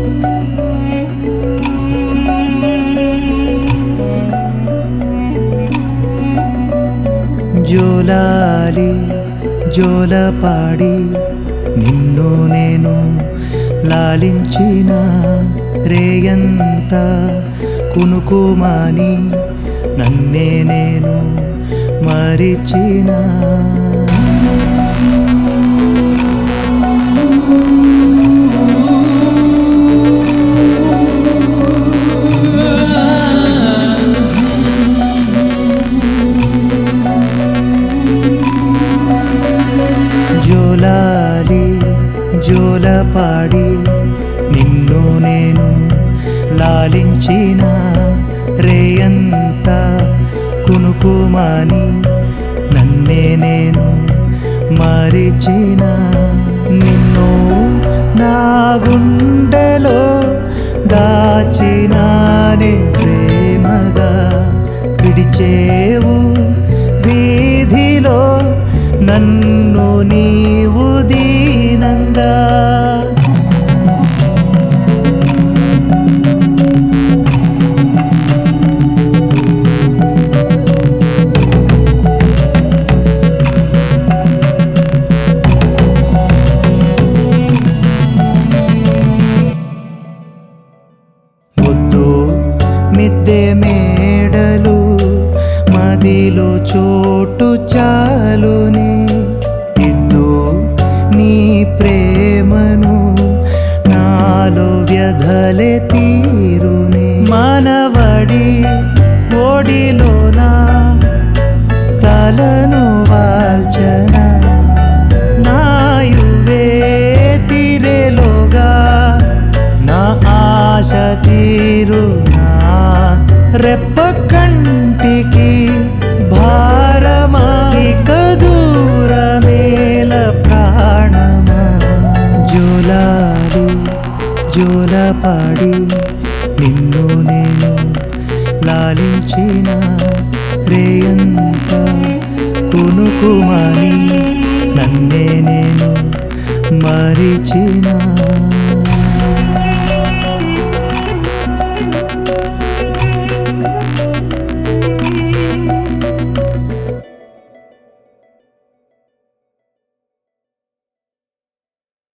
జోలాలి జోలపాడి నిన్ను నేను లాలించిన రేయంత కునుకుమాని నన్నే నేను మరిచిన జోలాలి జోలపాడి నిన్ను నేను లాలించిన రేయంత కునుకుమాని నన్నే నేను మరిచిన నిన్ను నా గుండెలో దాచినానే ప్రేమగా పిడిచేవు వీధిలో నన్ను నీవు దీనంగా వద్దు మిద్దె మేడలు మదిలో చోటు చాలుని ఇద్దు నీ ప్రేమను నాలో వ్యధలే తీరుని మానవడి ఓడిలోనా తలను వాల్చన నాయువే తీరేలోగా నా ఆశ తీరునా రెప్ప కంటికి భారమా ఇక దూరమేల ప్రాణమా జోలాలి జోలపాడి నిన్ను నేను లాలించిన రేయంత కునుకుమని నన్నే నేను మరిచినా